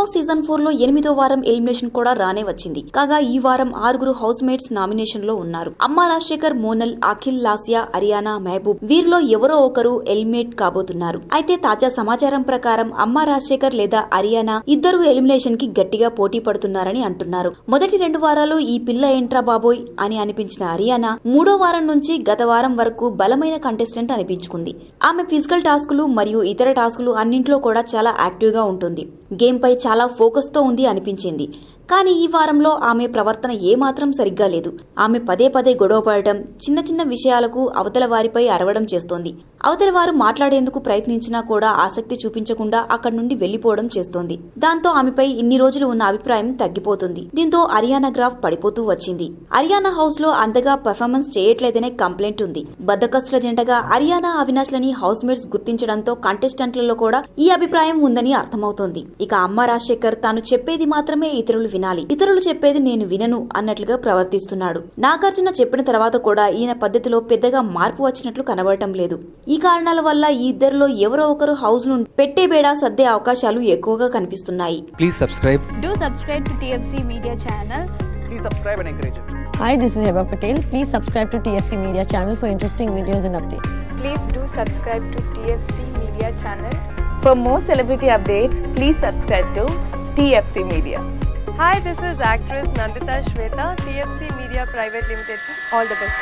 Boss season four లో ఎనిమిదో వారం ఎలిమినేషన్ కూడా రానే వచ్చింది కాగా ఈ వారం ఆరుగురు హౌస్ మేట్స్ నామినేషన్ లో ఉన్నారు అమ్మ రాజశేఖర్ మోనల్ అఖిల్ లాసియా అరియానా మహబూబ్ వీరిలో ఎవరో ఒకరు ఎలిమినేట్ కాబోతున్నారు అయితే తాజా సమాచారం ప్రకారం అమ్మ రాజశేఖర్ లేదా అరియానా ఇద్దరు ఎలిమినేషన్ కి గట్టిగా పోటీ పడుతున్నారని అంటున్నారు మొదటి రెండు వారాలు ఈ పిల్ల ఏంట్రా బాబోయ్ అని అనిపించిన అరియానా మూడో వారం నుంచి గత వారం వరకు బలమైన కంటెస్టెంట్ అనిపించుకుంది ఆమె ఫిజికల్ టాస్కులు మరియు ఇతర టాస్కులు అన్నింట్లో కూడా చాలా యాక్టివ్ గా ఉంటుంది గేమ్ పై చాలా ఫోకస్ తో ఉంది అనిపించింది కానీ ఈ వారంలో ఆమె ప్రవర్తన ఏమాత్రం సరిగ్గా లేదు ఆమె పదే పదే గొడవపడటం చిన్న చిన్న విషయాలకు అవతల వారిపై అరవడం చేస్తోంది అవతల వారు మాట్లాడేందుకు ప్రయత్నించినా కూడా ఆసక్తి చూపించకుండా అక్కడి నుండి వెళ్లిపోవడం చేస్తోంది దాంతో ఆమెపై ఇన్ని రోజులు ఉన్న అభిప్రాయం తగ్గిపోతుంది దీంతో అరియానా గ్రాఫ్ పడిపోతూ వచ్చింది అరియానా హౌస్ లో అంతగా పెర్ఫార్మెన్స్ చేయట్లేదనే కంప్లైంట్ ఉంది బద్దకస్తుల జంటగా అరియానా అవినాష్ లని హౌస్ మేట్స్ గుర్తించడంతో కంటెస్టెంట్లలో కూడా ఈ అభిప్రాయం ఉందని అర్థమవుతోంది ఇక అమ్మ రాజశేఖర్ తాను చెప్పేది మాత్రమే ఇతరులు వినాలి ఇతరులు చెప్పేది నేను వినను అన్నట్లుగా ప్రవర్తిస్తున్నాడు నాగార్జున చెప్పిన తర్వాత కూడా ఈయన పద్ధతిలో పెద్దగా మార్పు వచ్చినట్లు కనబడటం లేదు ఈ కారణాల వల్ల ఈ ఇద్దరిలో ఎవరో ఒకరు హౌస్ ను పెట్టే బేడా సర్దే అవకాశాలు ఎక్కువగా కనిపిస్తున్నాయి Please subscribe. Do subscribe to TFC Media channel. Please subscribe and encourage it. Hi, this is Heba Patel. Please subscribe to TFC Media channel for interesting videos and updates. Please do subscribe to TFC Media channel. For more celebrity updates, please subscribe to TFC Media. Hi, this is actress Nandita Shweta, TFC Media Private Limited. All the best.